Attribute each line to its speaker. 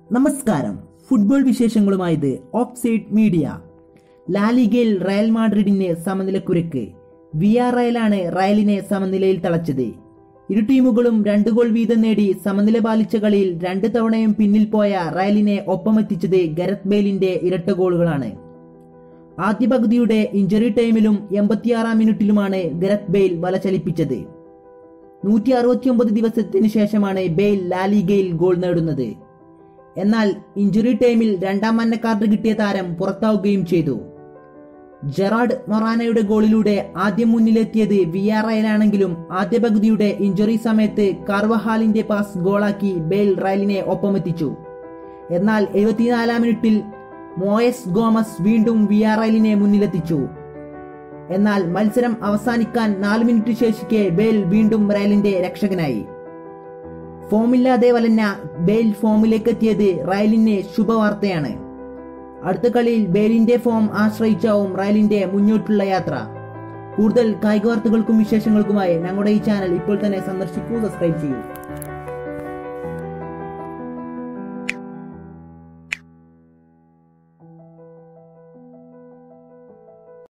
Speaker 1: നമസ്കാരം ഫുട്ബോൾ വിശേഷങ്ങളുമായത് off side media ലാലിഗയിൽ റയൽ മാഡ്രിഡിന് സമനിലക്കുരക്ക് വി ആർ റയലാണ് റയലിനെ സമനിലയിൽ തളച്ചത് ഇരു ടീമുകളും രണ്ട് ഗോൾ വീതം നേടി സമനില പാലിച്ച കളിയിൽ രണ്ട് തവണയും പിന്നിൽ പോയ റയലിനെ ഒപ്പമെത്തിച്ചത് ഗരത് ബെയിലിന്റെ ഇരട്ട ഗോളുകളാണ് ആദ്യ പകുതിയുടെ ഇഞ്ചുറി ടൈമിലും എൺപത്തിയാറാം മിനിറ്റിലുമാണ് ഗരത് ബെയിൽ വല ചലിപ്പിച്ചത് നൂറ്റി അറുപത്തിയൊമ്പത് ദിവസത്തിന് ശേഷമാണ് ബെയിൽ ലാലിഗയിൽ ഗോൾ നേടുന്നത് എന്നാൽ ഇഞ്ചുറി ടൈമിൽ രണ്ടാം മഞ്ഞ കാർഡ് കിട്ടിയ താരം പുറത്താവുകയും ചെയ്തു ജെറാഡ് മൊറാനയുടെ ഗോളിലൂടെ ആദ്യം മുന്നിലെത്തിയത് വി ആർ റയലാണെങ്കിലും ആദ്യ പകുതിയുടെ ഇഞ്ചുറി സമയത്ത് കാർവഹാലിന്റെ പാസ് ഗോളാക്കി ബെയിൽ റയലിനെ ഒപ്പമെത്തിച്ചു എന്നാൽ എഴുപത്തിനാലാം മിനിറ്റിൽ മോയസ് ഗോമസ് വീണ്ടും വി ആർ റയലിനെ മുന്നിലെത്തിച്ചു എന്നാൽ മത്സരം അവസാനിക്കാൻ നാല് മിനിറ്റ് ശേഷിക്കെ ബെയിൽ വീണ്ടും റയലിന്റെ രക്ഷകനായി ഫോമില്ലാതെ വലഞ്ഞ ബെയിൽ ഫോമിലേക്ക് എത്തിയത് റയലിന് ശുഭവാർത്തയാണ് അടുത്ത കളിയിൽ ബെയിലിന്റെ ഫോം ആശ്രയിച്ചാവും റയലിന്റെ മുന്നോട്ടുള്ള യാത്ര കൂടുതൽ കായിക വാർത്തകൾക്കും വിശേഷങ്ങൾക്കുമായി ഞങ്ങളുടെ ഈ ചാനൽ ഇപ്പോൾ തന്നെ സന്ദർശിക്കൂ സബ്സ്ക്രൈബ് ചെയ്യൂ